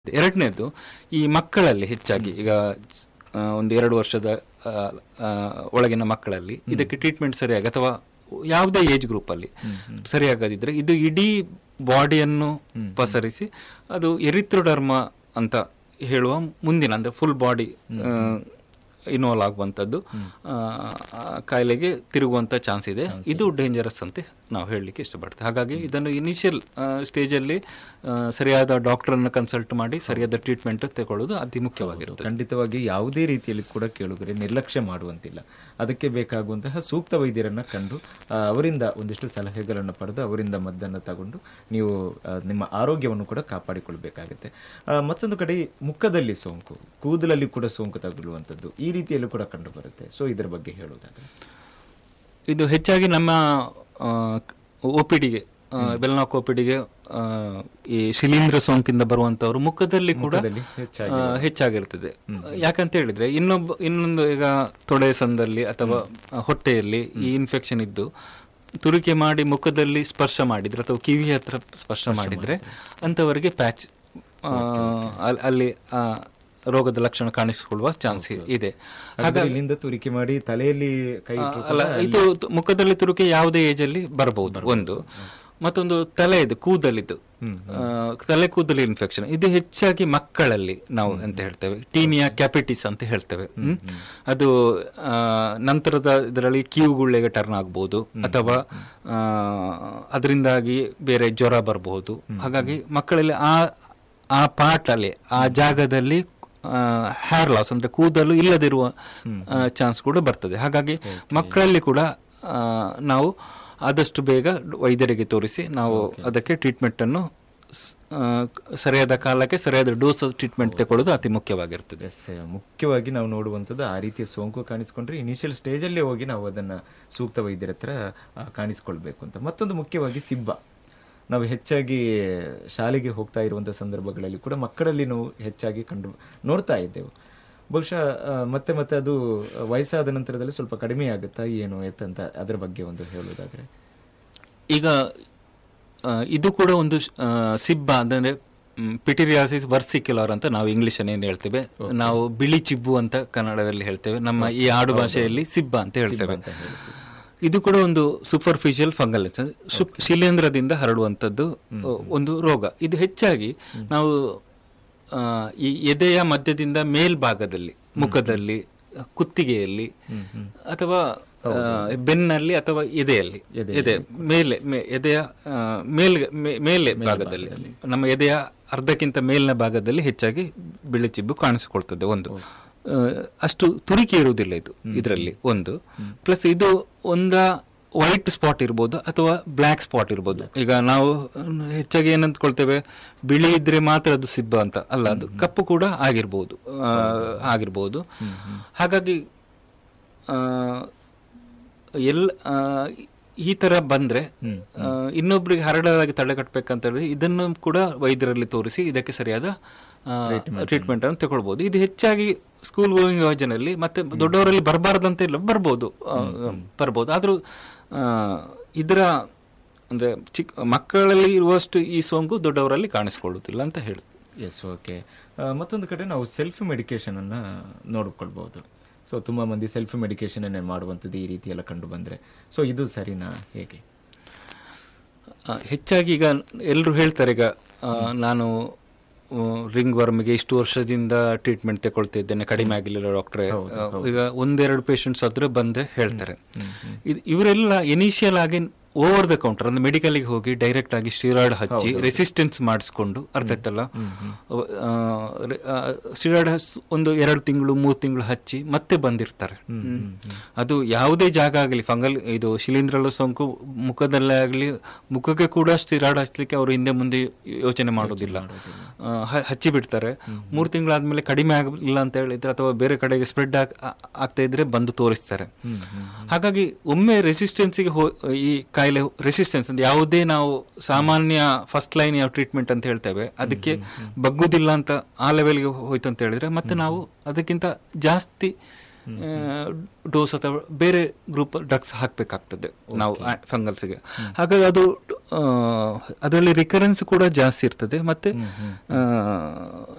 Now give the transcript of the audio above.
ಎರಡನೇದು ಈ ಮಕ್ಕಳಲ್ಲಿ ಹೆಚ್ಚಾಗಿ ಈಗ ಆ, ಒಂದು ಎರಡು ವರ್ಷದ ಆ, ಆ, ಒಳಗಿನ ಮಕ್ಕಳಲ್ಲಿ ಇದಕ್ಕೆ ಟ್ರೀಟ್ಮೆಂಟ್ ಸರಿಯಾಗಿ ಅಥವಾ ಯಾವುದೇ ಏಜ್ ಗ್ರೂಪ್ ಅಲ್ಲಿ ಸರಿಯಾಗದಿದ್ರೆ ಇದು ಇಡೀ ಬಾಡಿಯನ್ನು ಪಸರಿಸಿ ಅದು ಎರಿಥ್ರೋಡರ್ಮ ಅಂತ ಹೇಳುವ ಮುಂದಿನ ಅಂದ್ರೆ ಫುಲ್ ಬಾಡಿ ಇನ್ವಾಲ್ವ್ ಆಗುವಂಥದ್ದು ಆ, ಆ ಕಾಯಿಲೆಗೆ ತಿರುಗುವಂಥ ಚಾನ್ಸ್ ಇದೆ ಇದು ಡೇಂಜರಸ್ ಅಂತ ನಾವು ಹೇಳಲಿಕ್ಕೆ ಇಷ್ಟಪಡ್ತೇವೆ ಹಾಗಾಗಿ ಇದನ್ನು ಇನಿಷಿಯಲ್ ಸ್ಟೇಜಲ್ಲಿ ಸರಿಯಾದ ಡಾಕ್ಟರನ್ನು ಕನ್ಸಲ್ಟ್ ಮಾಡಿ ಸರಿಯಾದ ಟ್ರೀಟ್ಮೆಂಟ್ ತಗೊಳ್ಳೋದು ಅತಿ ಮುಖ್ಯವಾಗಿರುತ್ತೆ ಖಂಡಿತವಾಗಿ ಯಾವುದೇ ರೀತಿಯಲ್ಲಿ ಕೂಡ ಕೇಳುಗರೆ ನಿರ್ಲಕ್ಷ್ಯ ಮಾಡುವಂತಿಲ್ಲ ಅದಕ್ಕೆ ಬೇಕಾಗುವಂತಹ ಸೂಕ್ತ ವೈದ್ಯರನ್ನ ಕಂಡು ಆ, ಅವರಿಂದ ಒಂದಿಷ್ಟು ಸಲಹೆಗಳನ್ನು ಪಡೆದು ಅವರಿಂದ ಮದ್ದನ್ನು ತಗೊಂಡು ನೀವು ಆ, ನಿಮ್ಮ ಆರೋಗ್ಯವನ್ನು ಕೂಡ ಕಾಪಾಡಿಕೊಳ್ಬೇಕಾಗುತ್ತೆ ಆ, ಮತ್ತೊಂದು ಕಡೆ ಮುಖದಲ್ಲಿ ಸೋಂಕು ಕೂದಲಲ್ಲಿ ಕೂಡ ಸೋಂಕು ತಗುಲುವಂಥದ್ದು ಈ ರೀತಿಯಲ್ಲೂ ಕೂಡ ಕಂಡು ಬರುತ್ತೆ ಸೊ ಇದರ ಬಗ್ಗೆ ಹೇಳೋದಾದ್ರೆ ಇದು ಹೆಚ್ಚಾಗಿ ನಮ್ಮ ಒ ಪಿ ಡಿಗೆ ಬೆಲ್ನಾಕ್ ಒ ಪಿ ಡಿಗೆ ಈ ಶಿಲೀಂಧ್ರ ಸೋಂಕಿಂದ ಬರುವಂತವರು ಮುಖದಲ್ಲಿ ಕೂಡ ಮುಖದಲ್ಲಿ ಹೆಚ್ಚಾಗಿ ಆ, ಹೆಚ್ಚಾಗಿರ್ತದೆ ಯಾಕಂತ ಹೇಳಿದ್ರೆ ಇನ್ನೊಬ್ಬ ಇನ್ನೊಂದು ಈಗ ತೊಡೆ ಸಂದಲ್ಲಿ ಅಥವಾ ಹೊಟ್ಟೆಯಲ್ಲಿ ಈ ಇನ್ಫೆಕ್ಷನ್ ಇದ್ದು ತುರಿಕೆ ಮಾಡಿ ಮುಖದಲ್ಲಿ ಸ್ಪರ್ಶ ಮಾಡಿದ್ರೆ ಅಥವಾ ಕಿವಿ ಹತ್ರ ಸ್ಪರ್ಶ ಮಾಡಿದ್ರೆ ಅಂತವರಿಗೆ ಪ್ಯಾಚ್ ಅಲ್ಲಿ ಆ, ರೋಗದ ಲಕ್ಷಣ ಕಾಣಿಸಿಕೊಳ್ಳುವ ಚಾನ್ಸ್ ಇದೆ ಹಾಗಾದ್ರೆ ಇಲ್ಲಿಂದ ತುರಿಕೆ ಮಾಡಿ ತಲೆಯಲ್ಲಿ ಕೈ ಇಟ್ರು ಅಲ್ಲ ಇದು ತು- ಮುಖದಲ್ಲಿ ತುರುಕೆ ಯಾವುದೇ ಏಜ್ ಅಲ್ಲಿ ಬರಬಹುದು ಒಂದು ಮತ್ತೊಂದು ತಲೆ ಇದು ಕೂದಲಿದ್ದು ಆ, ತಲೆ ಕೂದಲು ಇನ್ಫೆಕ್ಷನ್ ಇದು ಹೆಚ್ಚಾಗಿ ಮಕ್ಕಳಲ್ಲಿ ನಾವು ಅಂತ ಹೇಳ್ತೇವೆ ಟೀನಿಯಾ ಕ್ಯಾಪಿಟಿಸ್ ಅಂತ ಹೇಳ್ತೇವೆ ಹ್ಮ್? ಅದು ಆ, ನಂತರದ ಇದರಲ್ಲಿ ಕಿವುಗುಳ್ಳೆಗೆ ಟರ್ನ್ ಆಗ್ಬೋದು ಅಥವಾ ಆ, ಅದರಿಂದಾಗಿ ಬೇರೆ ಜ್ವರ ಬರಬಹುದು ಹಾಗಾಗಿ ಮಕ್ಕಳಲ್ಲಿ ಆ ಆ ಪಾರ್ಟ್ ಅಲ್ಲಿ ಆ ಜಾಗದಲ್ಲಿ ಹೇರ್ ಲಾಸ್ ಅಂದ್ರೆ ಕೂದಲು ಇಲ್ಲದಿರುವ ಚಾನ್ಸ್ ಕೂಡ ಬರ್ತದೆ ಹಾಗಾಗಿ ಮಕ್ಕಳಲ್ಲಿ ಕೂಡ ಆ, ನಾವು ಆದಷ್ಟು ಬೇಗ ವೈದ್ಯರಿಗೆ ತೋರಿಸಿ ನಾವು ಅದಕ್ಕೆ ಟ್ರೀಟ್ಮೆಂಟ್ ಅನ್ನು ಸ್- ಆ, ಸರಿಯಾದ ಕಾಲಕ್ಕೆ ಸರಿಯಾದ ಡೋಸ್ ಟ್ರೀಟ್ಮೆಂಟ್ ತಗೊಳ್ಳೋದು ಅತಿ ಮುಖ್ಯವಾಗಿರ್ತದೆ ಎಸ್ ಮುಖ್ಯವಾಗಿ ನಾವು ನೋಡುವಂಥದ್ದು ಆ ರೀತಿಯ ಸೋಂಕು ಕಾಣಿಸ್ಕೊಂಡ್ರೆ ಇನಿಷಿಯಲ್ ಸ್ಟೇಜಲ್ಲೇ ಹೋಗಿ ನಾವು ಅದನ್ನು ಸೂಕ್ತ ವೈದ್ಯರ ಹತ್ರ ಆ, ಕಾಣಿಸ್ಕೊಳ್ಬೇಕು ಅಂತ ಮತ್ತೊಂದು ಮುಖ್ಯವಾಗಿ ಸಿಬ್ಬ ನಾವು ಹೆಚ್ಚಾಗಿ ಶಾಲೆಗೆ ಹೋಗ್ತಾ ಇರುವಂಥ ಸಂದರ್ಭಗಳಲ್ಲಿ ಕೂಡ ಮಕ್ಕಳಲ್ಲಿ ನಾವು ಹೆಚ್ಚಾಗಿ ಕಂಡು ನೋಡ್ತಾ ಇದ್ದೆವು ಬಹುಶಃ ಆ, ಮತ್ತೆ ಮತ್ತೆ ಅದು ವಯಸ್ಸಾದ ನಂತರದಲ್ಲಿ ಸ್ವಲ್ಪ ಕಡಿಮೆ ಆಗುತ್ತಾ ಏನು ಎತ್ತಂತ ಅದರ ಬಗ್ಗೆ ಒಂದು ಹೇಳೋದಾದ್ರೆ ಈಗ ಆ, ಇದು ಕೂಡ ಒಂದು ಶ್- ಆ, ಸಿಬ್ಬ ಅಂದ್ರೆ ಪಿಟಿರಿಯಾಸಿಸ್ ವರ್ಸಿಕ್ಯುಲರ್ ಅಂತ ನಾವು ಇಂಗ್ಲಿಷ್ ಏನು ಹೇಳ್ತೇವೆ ನಾವು ಬಿಳಿ ಚಿಬ್ಬು ಅಂತ ಕನ್ನಡದಲ್ಲಿ ಹೇಳ್ತೇವೆ ನಮ್ಮ ಈ ಆಡು ಭಾಷೆಯಲ್ಲಿ ಸಿಬ್ಬ ಅಂತ ಹೇಳ್ತೇವೆ ಇದು ಕೂಡ ಒಂದು ಸೂಪರ್ಫಿಷಿಯಲ್ ಫಂಗಲ್ ಶಿಲೇಂಧ್ರದಿಂದ ಹರಡುವಂಥದ್ದು ಒಂದು ರೋಗ ಇದು ಹೆಚ್ಚಾಗಿ ನಾವು ಆ, ಈ ಎದೆಯ ಮಧ್ಯದಿಂದ ಮೇಲ್ಭಾಗದಲ್ಲಿ ಮುಖದಲ್ಲಿ ಕುತ್ತಿಗೆಯಲ್ಲಿ ಅಥವಾ ಆ, ಬೆನ್ನಲ್ಲಿ ಅಥವಾ ಎದೆಯಲ್ಲಿ ಎದೆ ಮೇಲೆ ಮೇ- ಎದೆಯ ಆ, ಮೇಲ್ ಮೇ- ಮೇಲೆ ಭಾಗದಲ್ಲಿ ನಮ್ಮ ಎದೆಯ ಅರ್ಧಕ್ಕಿಂತ ಮೇಲಿನ ಭಾಗದಲ್ಲಿ ಹೆಚ್ಚಾಗಿ ಬಿಳಿಚಿಬ್ಬು ಕಾಣಿಸಿಕೊಳ್ತದೆ ಒಂದು ಆ, ಅಷ್ಟು ತುರಿಕೆ ಇರುವುದಿಲ್ಲ ಇದು ಇದರಲ್ಲಿ ಒಂದು ಪ್ಲಸ್ ಇದು ಒಂದ ವೈಟ್ ಸ್ಪಾಟ್ ಇರ್ಬೋದು ಅಥವಾ ಬ್ಲ್ಯಾಕ್ ಸ್ಪಾಟ್ ಇರ್ಬೋದು ಈಗ ನಾವು ಮ್, ಹೆಚ್ಚಾಗಿ ಏನಂತ್ಕೊಳ್ತೇವೆ ಬಿಳಿ ಇದ್ರೆ ಮಾತ್ರ ಅದು ಸಿಬ್ಬ ಅಂತ ಅಲ್ಲ ಅದು ಕಪ್ಪು ಕೂಡ ಆಗಿರ್ಬೋದು ಆ, ಆಗಿರ್ಬೋದು ಹಾಗಾಗಿ ಆ, ಎಲ್ ಆ, ಈ ತರ ಬಂದ್ರೆ ಆ, ಇನ್ನೊಬ್ರಿಗೆ ಹರಡದಾಗಿ ತಡೆಗಟ್ಟಬೇಕಂತ ಹೇಳಿದ್ರೆ ಇದನ್ನು ಕೂಡ ವೈದ್ಯರಲ್ಲಿ ತೋರಿಸಿ ಇದಕ್ಕೆ ಸರಿಯಾದ ಟ್ರೀಟ್ಮೆಂಟ್ ಅನ್ನು ತಗೊಳ್ಬಹುದು ಇದು ಹೆಚ್ಚಾಗಿ ಸ್ಕೂಲ್ ಗೋಯಿಂಗ್ ಯೋಜನೆಯಲ್ಲಿ ಮತ್ತೆ ದೊಡ್ಡವರಲ್ಲಿ ಬರಬಾರ್ದಂತ ಇಲ್ಲ ಬರ್ಬೋದು ಆ, ಬರ್ಬೋದು ಆದ್ರೂ ಆ, ಇದರ ಅಂದ್ರೆ ಚಿಕ್ಕ ಮಕ್ಕಳಲ್ಲಿ ಇರುವಷ್ಟು ಈ ಸೋಂಕು ದೊಡ್ಡವರಲ್ಲಿ ಕಾಣಿಸಿಕೊಳ್ಳುತ್ತಿಲ್ಲ ಅಂತ ಹೇಳಿ ಎಸ್ ಓಕೆ ಮತ್ತೊಂದು ಕಡೆ ನಾವು ಸೆಲ್ಫ್ ಮೆಡಿಕೇಶನನ್ನು ನೋಡಿಕೊಳ್ಬೋದು ಸೊ ತುಂಬ ಮಂದಿ ಸೆಲ್ಫ್ ಮೆಡಿಕೇಶನನ್ನೇ ಮಾಡುವಂಥದ್ದು ಈ ರೀತಿ ಎಲ್ಲ ಕಂಡು ಬಂದರೆ ಸೊ ಇದು ಸರಿನಾ ಹೇಗೆ ಆ, ಹೆಚ್ಚಾಗಿ ಈಗ ಎಲ್ಲರೂ ಹೇಳ್ತಾರೆ ಈಗ ಆ, ನಾನು ರಿಂಗ್ ವರ್ಮ್ಗೆ ಇಷ್ಟು ವರ್ಷದಿಂದ ಟ್ರೀಟ್ಮೆಂಟ್ ತಗೊಳ್ತಿದ್ದೇನೆ ಕಡಿಮೆ ಆಗಿಲ್ಲ ಡಾಕ್ಟ್ರೆ ಈಗ ಒಂದೆರಡು ಪೇಷಂಟ್ಸ್ ಆದ್ರೆ ಬಂದ್ರೆ ಹೇಳ್ತಾರೆ ಇದ್- ಇವರೆಲ್ಲ ಇನಿಷಿಯಲ್ ಆಗಿ ಓವರ್ ದ ಕೌಂಟರ್ ಅಂದ್ರೆ ಮೆಡಿಕಲ್ಗೆ ಹೋಗಿ ಡೈರೆಕ್ಟ್ ಆಗಿ ಸ್ಟಿರಾಯ್ಡ್ ಹಚ್ಚಿ ರೆಸಿಸ್ಟೆನ್ಸ್ ಮಾಡಿಸ್ಕೊಂಡು ಅರ್ಥ ಆಯ್ತಲ್ಲ ಸ್ಟಿರಾಯ್ಡ್ ಒಂದು ಎರಡು ತಿಂಗಳು ಮೂರು ತಿಂಗಳು ಹಚ್ಚಿ ಮತ್ತೆ ಬಂದಿರ್ತಾರೆ ಹ್ಮ್. ಅದು ಯಾವುದೇ ಜಾಗ ಆಗಲಿ ಫಂಗಲ್ ಇದು ಶಿಲೀಂಧ್ರಲ ಸೋಂಕು ಮುಖದಲ್ಲೇ ಆಗಲಿ ಮುಖಕ್ಕೆ ಕೂಡ ಸ್ಟಿರಾಯ್ಡ್ ಹಚ್ಚಲಿಕ್ಕೆ ಅವರು ಹಿಂದೆ ಮುಂದೆ ಯೋಚನೆ ಮಾಡೋದಿಲ್ಲ ಆ, ಹ- ಹಚ್ಚಿ ಬಿಡ್ತಾರೆ ಮೂರು ತಿಂಗಳಾದ್ಮೇಲೆ ಕಡಿಮೆ ಆಗಲಿಲ್ಲ ಅಂತ ಹೇಳಿದ್ರೆ ಅಥವಾ ಬೇರೆ ಕಡೆಗೆ ಸ್ಪ್ರೆಡ್ ಆಗ್ತಾ ಇದ್ರೆ ಬಂದು ತೋರಿಸ್ತಾರೆ ಹಾಗಾಗಿ ಒಮ್ಮೆ ರೆಸಿಸ್ಟೆನ್ಸ್ಗೆ ಈ ಕಾಯಿಲೆ ರೆಸಿಸ್ಟೆನ್ಸ್ ಅಂದ್ರೆ ಯಾವುದೇ ನಾವು ಸಾಮಾನ್ಯ ಫಸ್ಟ್ ಲೈನ್ ಯಾವ ಟ್ರೀಟ್ಮೆಂಟ್ ಅಂತ ಹೇಳ್ತೇವೆ ಅದಕ್ಕೆ ಬಗ್ಗುದಿಲ್ಲ ಅಂತ ಆ ಲೆವೆಲ್ಗೆ ಹೋಯ್ತು ಅಂತ ಹೇಳಿದ್ರೆ ಮತ್ತೆ ನಾವು ಅದಕ್ಕಿಂತ ಜಾಸ್ತಿ ಡೋಸ್ ಅಥವಾ ಬೇರೆ ಗ್ರೂಪ್ ಡ್ರಗ್ಸ್ ಹಾಕಬೇಕಾಗ್ತದೆ ನಾವು ಫಂಗಲ್ಸ್ಗೆ ಹಾಗಾಗಿ ಅದು ಅದರಲ್ಲಿ ರಿಕರೆನ್ಸ್ ಕೂಡ ಜಾಸ್ತಿ ಇರ್ತದೆ ಮತ್ತೆ ಆ,